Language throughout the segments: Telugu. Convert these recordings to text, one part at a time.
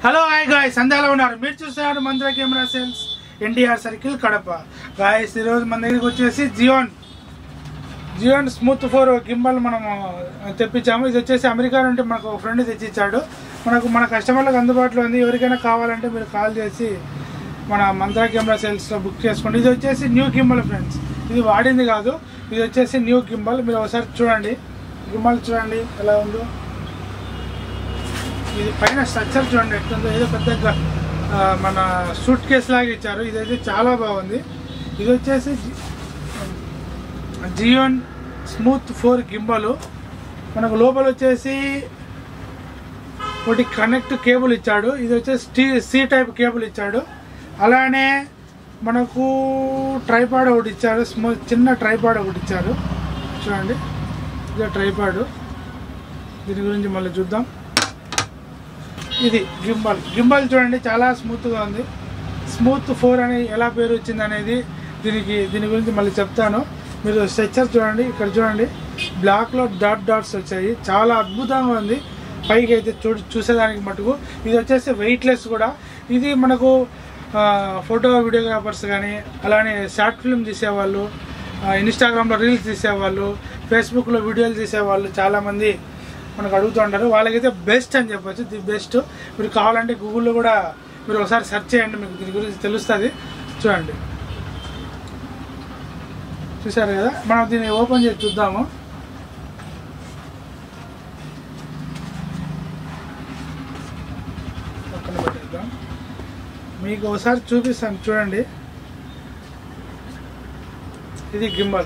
హలో హాయ్ గాయస్ అందరూ ఉన్నారు మీరు చూస్తున్నారు Mantra camera sales NTR circle Kadapa guys ఈరోజు మన దగ్గరికి వచ్చేసి Zhiyun Zhiyun smooth four gimbal మనము తెప్పించాము ఇది వచ్చేసి అమెరికా నుండి మనకు ఒక ఫ్రెండ్ తెచ్చిచ్చాడు మనకు మన కస్టమర్లకు అందుబాటులో ఉంది ఎవరికైనా కావాలంటే మీరు కాల్ చేసి మన మంత్ర కెమెరా సేల్స్లో బుక్ చేసుకోండి ఇది వచ్చేసి న్యూ గింబల్ ఫ్రెండ్స్ ఇది వాడింది కాదు ఇది వచ్చేసి న్యూ గింబల్ మీరు ఒకసారి చూడండి గింబల్ చూడండి ఎలా ఉందో ఇది పైన స్ట్రక్చర్ చూడండి ఎట్లుందో ఏదో పెద్ద ఆ, మన సూట్ కేస్ లాగా ఇచ్చారు ఇదైతే చాలా బాగుంది ఇది వచ్చేసి జి- జియోన్ స్మూత్ ఫోర్ గింబలు మనకు లోపల వచ్చేసి ఒకటి కనెక్ట్ కేబుల్ ఇచ్చాడు ఇది వచ్చేసి టీ సి టైప్ కేబుల్ ఇచ్చాడు అలానే మనకు ట్రైపాడ్ ఒకటి ఇచ్చారు స్మూ చిన్న ట్రైపాడ్ ఒకటి ఇచ్చారు చూడండి ఇది ట్రైపాడు దీని గురించి మళ్ళీ చూద్దాం ఇది గింబల్ గింబల్ చూడండి చాలా స్మూత్గా ఉంది స్మూత్ ఫోర్ అని ఎలా పేరు వచ్చింది అనేది దీనికి దీని గురించి మళ్ళీ చెప్తాను మీరు స్ట్రక్చర్ చూడండి ఇక్కడ చూడండి బ్లాక్లో డాట్ డాట్స్ వచ్చాయి చాలా అద్భుతంగా ఉంది పైకి అయితే చూ చూసేదానికి మటుకు ఇది వచ్చేసి వెయిట్లెస్ కూడా ఇది మనకు ఆ, ఫోటో వీడియోగ్రాఫర్స్ కానీ అలానే షార్ట్ ఫిల్మ్ తీసేవాళ్ళు ఆ, ఇన్స్టాగ్రామ్లో రీల్స్ తీసేవాళ్ళు ఫేస్బుక్లో వీడియోలు తీసేవాళ్ళు చాలామంది మనకు అడుగుతుంటారు వాళ్ళకైతే బెస్ట్ అని చెప్పొచ్చు ది బెస్ట్ మీరు కావాలంటే గూగుల్లో కూడా మీరు ఒకసారి సెర్చ్ చేయండి మీకు దీని గురించి తెలుస్తుంది చూడండి చూసారు కదా మనం దీన్ని ఓపెన్ చేసి చూద్దాము పక్కన పెట్టేద్దాం మీకు ఒకసారి చూపిస్తాను చూడండి ఇది గింబల్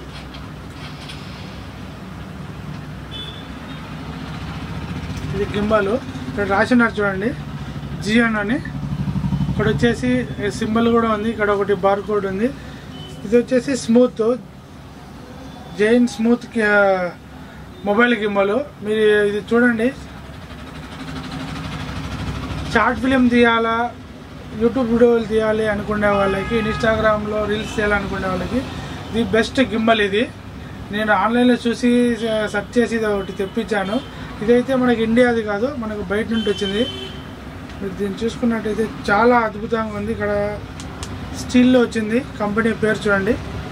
ఇది గింబాలు ఇక్కడ రాసినారు చూడండి జియోన్ అని ఇక్కడ వచ్చేసి సింబల్ కూడా ఉంది ఇక్కడ ఒకటి బార్ కోడ్ ఉంది ఇది వచ్చేసి స్మూత్ జైన్ స్మూత్ కి- మొబైల్ గింబలు మీరు ఇది చూడండి షార్ట్ ఫిలిం తీయాలా యూట్యూబ్ వీడియోలు తీయాలి అనుకునే వాళ్ళకి ఇన్స్టాగ్రామ్లో రీల్స్ చేయాలనుకునే వాళ్ళకి ఇది బెస్ట్ గింబల్ ఇది నేను ఆన్లైన్లో చూసి సెర్చ్ చేసి ఇది ఒకటి తెప్పించాను ఇదైతే మనకి ఇండియాది కాదు మనకు బయట నుండి వచ్చింది మీరు దీన్ని చూసుకున్నట్టయితే చాలా అద్భుతంగా ఉంది ఇక్కడ స్టీల్లో వచ్చింది కంపెనీ పేరు చూడండి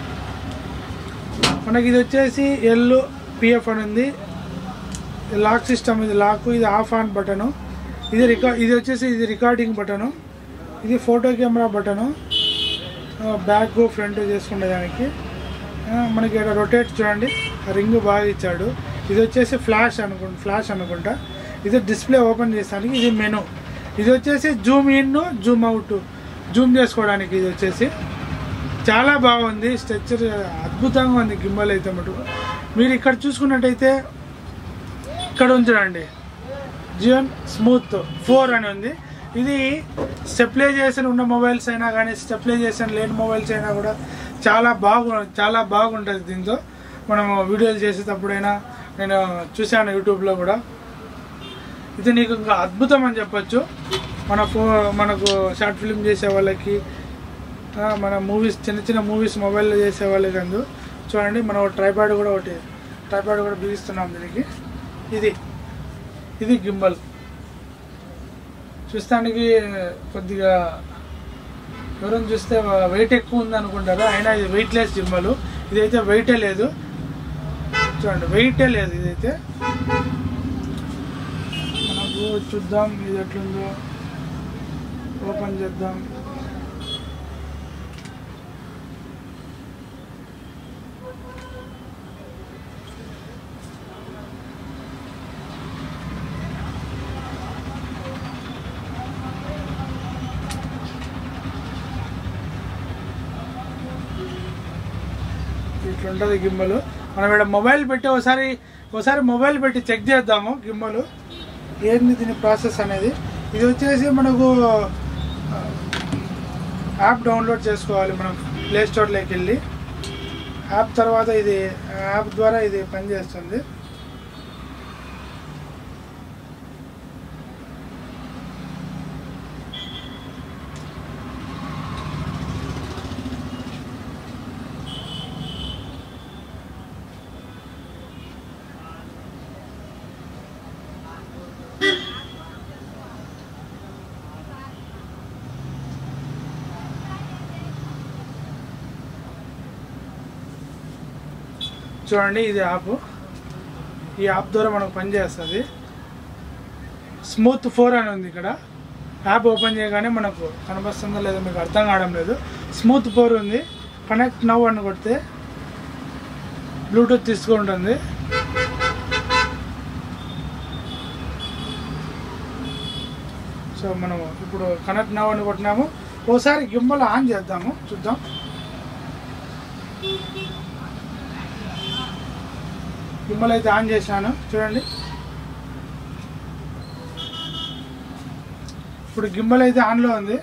మనకి ఇది వచ్చేసి ఎల్ పిఎఫ్ అని ఉంది లాక్ సిస్టమ్ ఇది లాక్ ఇది ఆఫ్ ఆన్ బటను ఇది రికా ఇది వచ్చేసి ఇది రికార్డింగ్ బటను ఇది photo camera button back front చేసుకునే దానికి ఆ, మనకి ఇక్కడ రొటేట్ చూడండి రింగ్ బాగా ఇచ్చాడు ఇది వచ్చేసి ఫ్లాష్ అనుకుంటా ఫ్లాష్ అనుకుంటా ఇది డిస్ప్లే ఓపెన్ చేస్తానికి ఇది మెను ఇది వచ్చేసి zoom in zoom out zoom చేసుకోవడానికి ఇది వచ్చేసి చాలా బాగుంది స్ట్రక్చర్ అద్భుతంగా ఉంది గింబల్ అయితే మటుకు మీరు ఇక్కడ చూసుకున్నట్టయితే ఇక్కడ ఉంచండి జియోన్ స్మూత్ ఫోర్ అని ఉంది ఇది స్టెప్లైజేషన్ ఉన్న మొబైల్స్ అయినా కానీ స్టెప్లైజేషన్ లేని మొబైల్స్ అయినా కూడా చాలా బాగు చాలా బాగుంటుంది దీంతో మనం వీడియోలు చేసేటప్పుడైనా నేను చూశాను యూట్యూబ్లో కూడా ఇది నీకు ఇంకా అద్భుతం అని చెప్పొచ్చు మన ఫో మనకు షార్ట్ ఫిల్మ్ చేసే వాళ్ళకి ఆ, మన మూవీస్ చిన్న చిన్న మూవీస్ మొబైల్లో చేసే వాళ్ళకి అందు చూడండి మనం ట్రైపాడ్ కూడా ఒకటి ట్రైపాడ్ కూడా బిగిస్తున్నాం దీనికి ఇది ఇది గింబల్ చూస్తానికి కొద్దిగా ఎవరైనా చూస్తే వెయిట్ ఎక్కువ ఉంది అనుకుంటారు అయినా ఇది వెయిట్లెస్ గింబల్ ఇదైతే వెయిటే లేదు చూడండి వెయిటే లేదు ఇదైతే మనకు చూద్దాం ఇది ఎట్లుందో ఓపెన్ చేద్దాం ఇట్లుంటుంది గిమ్మలు మనం ఇక్కడ మొబైల్ పెట్టి ఒకసారి ఒకసారి మొబైల్ పెట్టి చెక్ చేద్దాము గిమ్మలు ఏంది దీని ప్రాసెస్ అనేది ఇది వచ్చేసి మనకు ఆ, యాప్ డౌన్లోడ్ చేసుకోవాలి మనం ప్లే స్టోర్లోకి వెళ్ళి యాప్ తర్వాత ఇది యాప్ ద్వారా ఇది పనిచేస్తుంది చూడండి ఇది యాప్ ఈ యాప్ ద్వారా మనకు పనిచేస్తుంది స్మూత్ ఫోర్ అని ఉంది ఇక్కడ యాప్ ఓపెన్ చేయగానే మనకు కనిపిస్తుందో లేదో మీకు అర్థం కావడం లేదు స్మూత్ ఫోర్ ఉంది కనెక్ట్ నవ్ అని కొడితే బ్లూటూత్ తీసుకుంటుంది సో మనము ఇప్పుడు కనెక్ట్ నవ్ అని కొట్టినాము ఓసారి గింబల్ ఆన్ చేద్దాము చూద్దాం గింబల్ అయితే ఆన్ చేశాను చూడండి ఇప్పుడు గింబల్ అయితే ఆన్లో ఉంది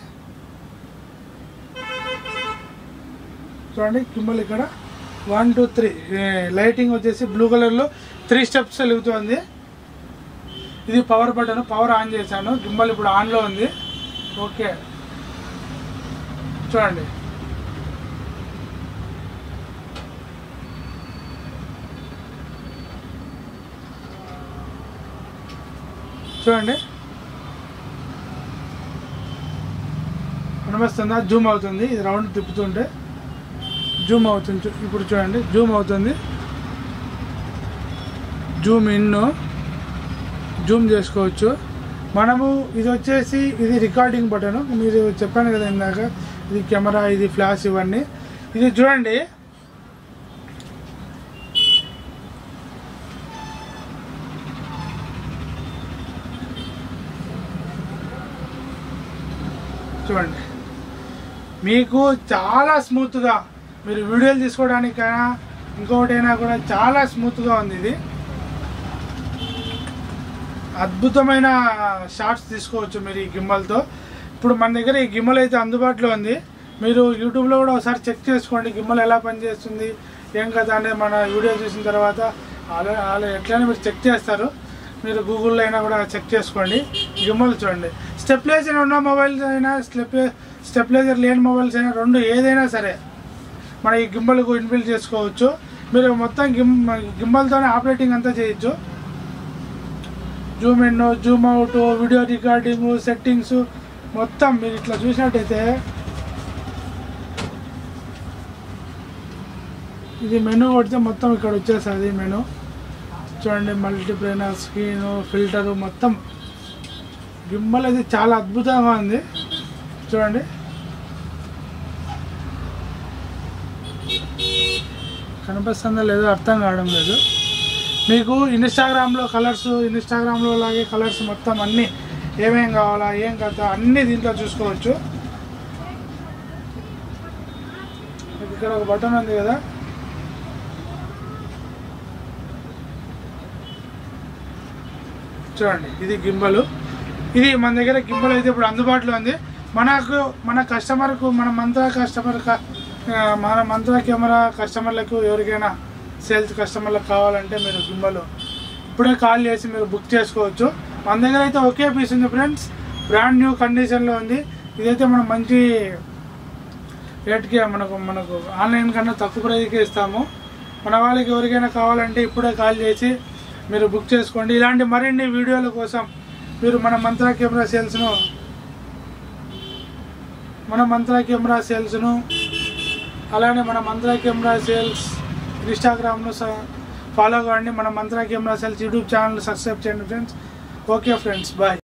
చూడండి గింబల్ ఇక్కడ వన్ టూ త్రీ లైటింగ్ వచ్చేసి బ్లూ కలర్లో త్రీ స్టెప్స్ వెలుగుతుంది ఇది పవర్ బటన్ పవర్ ఆన్ చేశాను గింబల్ ఇప్పుడు ఆన్లో ఉంది ఓకే చూడండి చూడండి కనిపిస్తుందా జూమ్ అవుతుంది ఇది రౌండ్ తిప్పుతుంటే జూమ్ అవుతుంది చూ- ఇప్పుడు చూడండి జూమ్ అవుతుంది జూమ్ ఇన్ జూమ్ చేసుకోవచ్చు మనము ఇది వచ్చేసి ఇది రికార్డింగ్ బటన్ మీరు చెప్పాను కదా ఇందాక ఇది కెమెరా ఇది ఫ్లాష్ ఇవన్నీ ఇది చూడండి చూడండి మీకు చాలా స్మూత్గా మీరు వీడియోలు తీసుకోవడానికైనా ఇంకొకటైనా కూడా చాలా స్మూత్గా ఉంది ఇది అద్భుతమైన షార్ట్స్ తీసుకోవచ్చు మీరు ఈ గిమ్మల్తో ఇప్పుడు మన దగ్గర ఈ గిమ్మల్ అయితే అందుబాటులో ఉంది మీరు యూట్యూబ్లో కూడా ఒకసారి చెక్ చేసుకోండి గిమ్మల్ ఎలా పనిచేస్తుంది ఏం కదా అనేది మన వీడియో చూసిన తర్వాత అలా అలా ఎట్లయినా మీరు చెక్ చేస్తారు మీరు గూగుల్లో అయినా కూడా చెక్ చేసుకోండి గిమ్మల్ చూడండి స్టెప్లైజర్ ఉన్న మొబైల్స్ అయినా స్టెప్ స్టెప్లైజర్ లేని మొబైల్స్ అయినా రెండు ఏదైనా సరే మన ఈ గింబల్కు ఇన్బిల్డ్ చేసుకోవచ్చు మీరు మొత్తం గిమ్ గింబల్తోనే ఆపరేటింగ్ అంతా చేయొచ్చు zoom in zoom out video recording settings మొత్తం మీరు ఇట్లా చూసినట్టయితే ఇది మెనూ కొడితే మొత్తం ఇక్కడ వచ్చేస్తుంది మెనూ చూడండి మల్టీప్లైనర్ స్క్రీన్ ఫిల్టర్ మొత్తం గింబల్ అయితే చాలా అద్భుతంగా ఉంది చూడండి కనిపిస్తుందో లేదో అర్థం కావడం లేదు మీకు ఇన్స్టాగ్రామ్లో కలర్స్ ఇన్స్టాగ్రామ్లో లాగే కలర్స్ మొత్తం అన్నీ ఏమేం కావాలా ఏం కథ అన్నీ దీంట్లో చూసుకోవచ్చు మీకు ఇక్కడ ఒక బటన్ ఉంది కదా చూడండి ఇది గింబలు ఇది మన దగ్గర గింబల్ అయితే ఇప్పుడు అందుబాటులో ఉంది మనకు మన కస్టమర్కు మన మంత్ర కస్టమర్ క- ఆ, మన మంత్ర కెమెరా కస్టమర్లకు ఎవరికైనా సేల్స్ కస్టమర్లకు కావాలంటే మీరు గింబలు ఇప్పుడే కాల్ చేసి మీరు బుక్ చేసుకోవచ్చు మన దగ్గర అయితే ఒకే పీస్ ఉంది ఫ్రెండ్స్ బ్రాండ్ న్యూ కండిషన్లో ఉంది ఇదైతే మనం మంచి రేట్కి మనకు మనకు ఆన్లైన్ కన్నా తక్కువ ప్రైజ్కి ఇస్తాము మన వాళ్ళకి ఎవరికైనా కావాలంటే ఇప్పుడే కాల్ చేసి మీరు బుక్ చేసుకోండి ఇలాంటి మరిన్ని వీడియోల కోసం మీరు మన మంత్రా కెమెరా సేల్స్ను మన మంత్రా కెమెరా సేల్స్ను అలానే మన మంత్రా కెమెరా సేల్స్ ఇన్స్టాగ్రామ్ను ఫాలో కావండి మన Mantra camera sales YouTube channel subscribe చేయండి ఫ్రెండ్స్ ఓకే ఫ్రెండ్స్ బాయ్